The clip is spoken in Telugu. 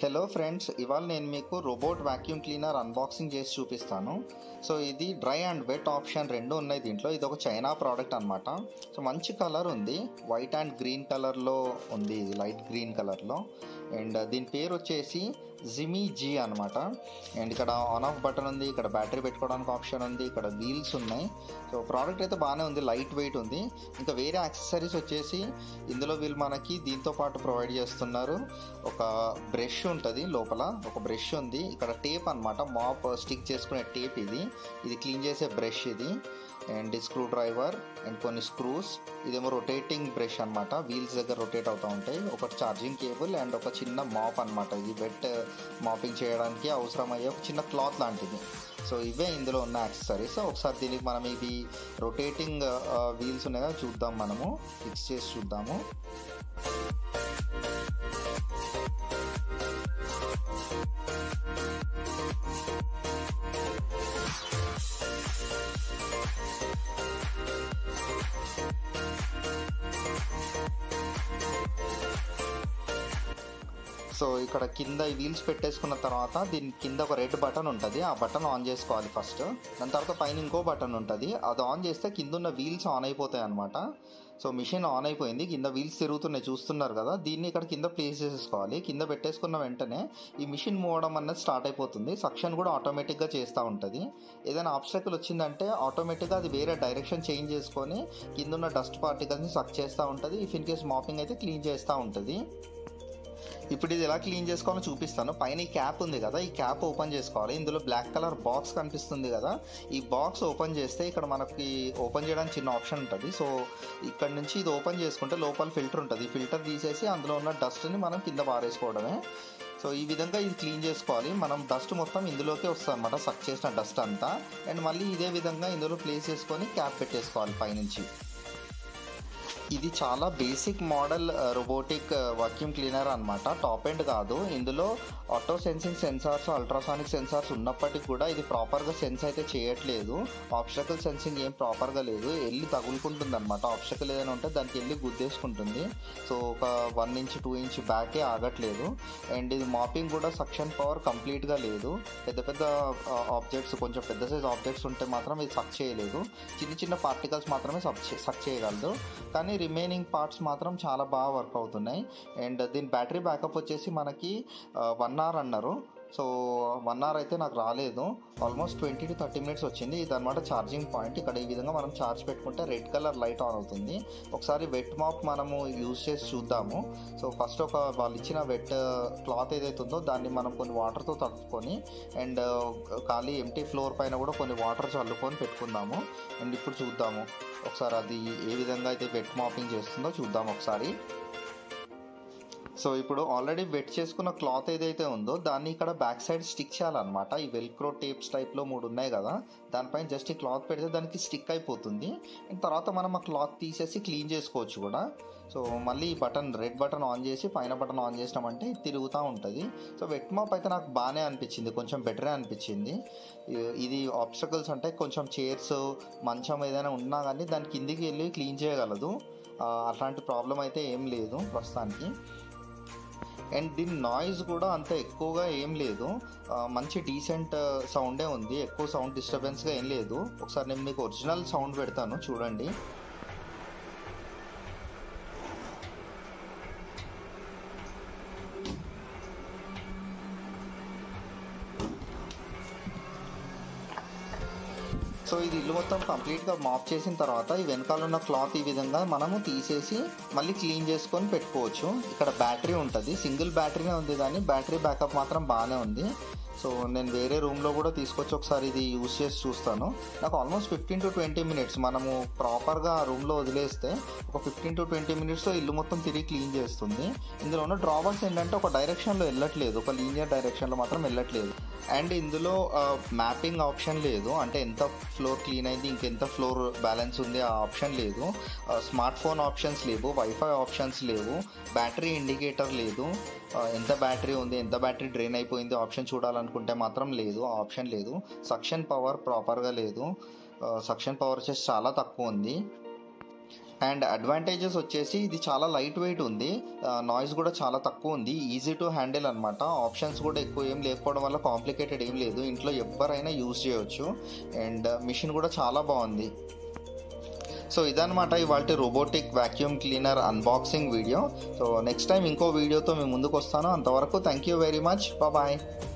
హలో ఫ్రెండ్స్ ఇవాళ నేను మీకు రోబోట్ వాక్యూమ్ క్లీనర్ అన్బాక్సింగ్ చేసి చూపిస్తాను సో ఇది డ్రై అండ్ వెట్ ఆప్షన్ రెండు ఉన్నాయి దీంట్లో ఇది ఒక చైనా ప్రోడక్ట్ అనమాట సో మంచి కలర్ ఉంది వైట్ అండ్ గ్రీన్ కలర్లో ఉంది ఇది లైట్ గ్రీన్ కలర్లో అండ్ దీని పేరు వచ్చేసి జిమీ జీ అనమాట అండ్ ఇక్కడ ఆన్ ఆఫ్ బటన్ ఉంది ఇక్కడ బ్యాటరీ పెట్టుకోవడానికి ఆప్షన్ ఉంది ఇక్కడ వీల్స్ ఉన్నాయి సో ప్రోడక్ట్ అయితే బాగానే ఉంది లైట్ వెయిట్ ఉంది ఇంకా వేరే యాక్సెసరీస్ వచ్చేసి ఇందులో వీళ్ళు మనకి దీంతో పాటు ప్రొవైడ్ చేస్తున్నారు ఒక బ్రష్ ఉంటుంది లోపల ఒక బ్రష్ ఉంది ఇక్కడ టేప్ అనమాట మాప్ స్టిక్ చేసుకునే టేప్ ఇది ఇది క్లీన్ చేసే బ్రష్ ఇది అండ్ స్క్రూ డ్రైవర్ అండ్ కొన్ని స్క్రూస్ ఇదేమో రొటేటింగ్ బ్రష్ అనమాట వీల్స్ దగ్గర రొటేట్ అవుతూ ఉంటాయి ఒకటి ఛార్జింగ్ కేబుల్ అండ్ ఒక చిన్న మాప్ అనమాట ఇది వెట్ మాపింగ్ చేయడానికి అవసరమయ్యే ఒక చిన్న క్లాత్ లాంటిది సో ఇవే ఇందులో ఉన్న యాక్సెసరీస్ ఒకసారి దీనికి మనం ఇది రొటేటింగ్ వీల్స్ ఉన్నాయి కదా చూద్దాం మనము ఫిక్స్ చేసి చూద్దాము సో ఇక్కడ కింద ఈ వీల్స్ పెట్టేసుకున్న తర్వాత దీని కింద ఒక రెడ్ బటన్ ఉంటుంది ఆ బటన్ ఆన్ చేసుకోవాలి ఫస్ట్ దాని తర్వాత పైన ఇంకో బటన్ ఉంటుంది అది ఆన్ చేస్తే కింద ఉన్న వీల్స్ ఆన్ అయిపోతాయి అనమాట సో మిషన్ ఆన్ అయిపోయింది కింద వీల్స్ తిరుగుతున్నాయి చూస్తున్నారు కదా దీన్ని ఇక్కడ కింద ప్లేస్ చేసేసుకోవాలి కింద పెట్టేసుకున్న వెంటనే ఈ మిషన్ మూవ్ అవడం అన్నది స్టార్ట్ అయిపోతుంది సక్షన్ కూడా ఆటోమేటిక్గా చేస్తూ ఉంటుంది ఏదైనా ఆబ్స్టకల్ వచ్చిందంటే ఆటోమేటిక్గా అది వేరే డైరెక్షన్ చేంజ్ చేసుకొని కింద ఉన్న డస్ట్ పార్టికల్స్ని సక్ చేస్తూ ఉంటుంది ఇఫ్ ఇన్ కేస్ మాపింగ్ అయితే క్లీన్ చేస్తూ ఉంటుంది ఇప్పుడు ఇది ఎలా క్లీన్ చేసుకోవాలో చూపిస్తాను పైన ఈ క్యాప్ ఉంది కదా ఈ క్యాప్ ఓపెన్ చేసుకోవాలి ఇందులో బ్లాక్ కలర్ బాక్స్ కనిపిస్తుంది కదా ఈ బాక్స్ ఓపెన్ చేస్తే ఇక్కడ మనకి ఓపెన్ చేయడానికి చిన్న ఆప్షన్ ఉంటుంది సో ఇక్కడ నుంచి ఇది ఓపెన్ చేసుకుంటే లోపల ఫిల్టర్ ఉంటుంది ఫిల్టర్ తీసేసి అందులో ఉన్న డస్ట్ని మనం కింద పారేసుకోవడమే సో ఈ విధంగా ఇది క్లీన్ చేసుకోవాలి మనం డస్ట్ మొత్తం ఇందులోకే వస్తుంది అనమాట సక్ చేసిన డస్ట్ అంతా అండ్ మళ్ళీ ఇదే విధంగా ఇందులో ప్లేస్ చేసుకొని క్యాప్ పెట్టేసుకోవాలి పైనుంచి ఇది చాలా basic model robotic vacuum cleaner అనమాట టాప్ ఎండ్ కాదు ఇందులో auto sensing sensors ultrasonic sensors ఉన్నప్పటికీ కూడా ఇది ప్రాపర్గా సెన్స్ అయితే చేయట్లేదు ఆబ్స్టకల్ సెన్సింగ్ ఏం ప్రాపర్గా లేదు వెళ్ళి తగులుకుంటుంది అనమాట ఆబ్స్టకల్ ఏదైనా ఉంటే దానికి వెళ్ళి గుద్దేసుకుంటుంది సో ఒక వన్ ఇంచ్ టూ ఇంచ్ బ్యాకే ఆగట్లేదు అండ్ ఇది మాపింగ్ కూడా సక్షన్ పవర్ కంప్లీట్గా లేదు పెద్ద పెద్ద ఆబ్జెక్ట్స్ కొంచెం పెద్ద సైజ్ ఆబ్జెక్ట్స్ ఉంటే మాత్రం ఇది సక్ చేయలేదు చిన్న చిన్న పార్టికల్స్ మాత్రమే సక్ చేయగలదు కానీ రిమైనింగ్ పార్ట్స్ మాత్రం చాలా బాగా వర్క్ అవుతున్నాయి అండ్ దీని బ్యాటరీ బ్యాకప్ వచ్చేసి మనకి వన్ అవర్ అన్నారు సో వన్ అవర్ అయితే నాకు రాలేదు almost twenty to thirty minutes వచ్చింది ఇది అనమాట ఛార్జింగ్ పాయింట్ ఇక్కడ ఈ విధంగా మనం ఛార్జ్ పెట్టుకుంటే రెడ్ కలర్ లైట్ ఆన్ అవుతుంది ఒకసారి వెట్ మాప్ మనము యూజ్ చేసి చూద్దాము సో ఫస్ట్ ఒక వాళ్ళు ఇచ్చిన వెట్ క్లాత్ ఏదైతే ఉందో దాన్ని మనం కొన్ని వాటర్తో తడుపుకొని అండ్ ఖాళీ ఎంటీ ఫ్లోర్ పైన కూడా కొన్ని వాటర్ చల్లుకొని పెట్టుకుందాము అండ్ ఇప్పుడు చూద్దాము ఒకసారి అది ఏ విధంగా అయితే వెట్ మాపింగ్ చేస్తుందో చూద్దాం ఒకసారి సో ఇప్పుడు ఆల్రెడీ వెట్ చేసుకున్న క్లాత్ ఏదైతే ఉందో దాన్ని ఇక్కడ బ్యాక్ సైడ్ స్టిక్ చేయాలన్నమాట ఈ వెల్క్రో టేప్స్ టైప్లో మూడు ఉన్నాయి కదా దానిపైన జస్ట్ ఈ క్లాత్ పెడితే దానికి స్టిక్ అయిపోతుంది అండ్ తర్వాత మనం ఆ క్లాత్ తీసేసి క్లీన్ చేసుకోవచ్చు కూడా సో మళ్ళీ ఈ బటన్ రెడ్ బటన్ ఆన్ చేసి పైన బటన్ ఆన్ చేసినామంటే తిరుగుతూ ఉంటుంది సో వెట్ మాప్ అయితే నాకు బాగానే అనిపించింది కొంచెం బెటరే అనిపించింది ఇది ఆబ్స్టకల్స్ అంటే కొంచెం చైర్స్ మంచం ఏదైనా ఉన్నా కానీ దాని కిందికి వెళ్ళి క్లీన్ చేయగలదు అట్లాంటి ప్రాబ్లం అయితే ఏం లేదు ప్రస్తుతానికి అండ్ దీని నాయిస్ కూడా అంత ఎక్కువగా ఏం లేదు మంచి డీసెంట్ సౌండే ఉంది ఎక్కువ సౌండ్ డిస్టర్బెన్స్గా ఏం లేదు ఒకసారి నేను మీకు ఒరిజినల్ సౌండ్ పెడతాను చూడండి సో ఇది ఇల్లు మొత్తం కంప్లీట్గా మాప్ చేసిన తర్వాత ఈ వెనకాల ఉన్న క్లాత్ ఈ విధంగా మనము తీసేసి మళ్ళీ క్లీన్ చేసుకొని పెట్టుకోవచ్చు ఇక్కడ బ్యాటరీ ఉంటుంది సింగిల్ బ్యాటరీనే ఉంది కానీ బ్యాటరీ బ్యాకప్ మాత్రం బాగానే ఉంది సో నేను వేరే రూమ్లో కూడా తీసుకొచ్చి ఒకసారి ఇది యూస్ చేసి చూస్తాను నాకు almost fifteen to twenty minutes మనము ప్రాపర్గా ఆ రూమ్లో వదిలేస్తే ఒక ఫిఫ్టీన్ టు ట్వంటీ మినిట్స్లో ఇల్లు మొత్తం తిరిగి క్లీన్ చేస్తుంది ఇందులో ఉన్న డ్రాబ్యాక్స్ ఏంటంటే ఒక డైరెక్షన్లో వెళ్ళట్లేదు ఒక లీనియర్ డైరెక్షన్లో మాత్రం వెళ్ళట్లేదు అండ్ ఇందులో మ్యాపింగ్ ఆప్షన్ లేదు అంటే ఎంత ఫ్లోర్ క్లీన్ అయింది ఇంకెంత ఫ్లోర్ బ్యాలెన్స్ ఉంది ఆ ఆప్షన్ లేదు స్మార్ట్ ఫోన్ ఆప్షన్స్ లేవు వైఫై ఆప్షన్స్ లేవు బ్యాటరీ ఇండికేటర్ లేదు ఎంత బ్యాటరీ ఉంది ఎంత బ్యాటరీ డ్రైన్ అయిపోయింది ఆప్షన్ చూడాలనుకుంటే మాత్రం లేదు ఆ ఆప్షన్ లేదు సక్షన్ పవర్ ప్రాపర్గా లేదు సక్షన్ పవర్ వచ్చేసి చాలా తక్కువ ఉంది అండ్ అడ్వాంటేజెస్ వచ్చేసి ఇది చాలా లైట్ వెయిట్ ఉంది నాయిస్ కూడా చాలా తక్కువ ఉంది ఈజీ టు హ్యాండిల్ అనమాట ఆప్షన్స్ కూడా ఎక్కువ ఏం లేకపోవడం వల్ల కాంప్లికేటెడ్ ఏం లేదు ఇంట్లో ఎవరైనా యూజ్ చేయవచ్చు అండ్ మిషన్ కూడా చాలా బాగుంది సో ఇదనమాట ఇవాళ robotic vacuum cleaner unboxing video so next time ఇంకో వీడియోతో మేము ముందుకు వస్తాను అంతవరకు thank you very much bye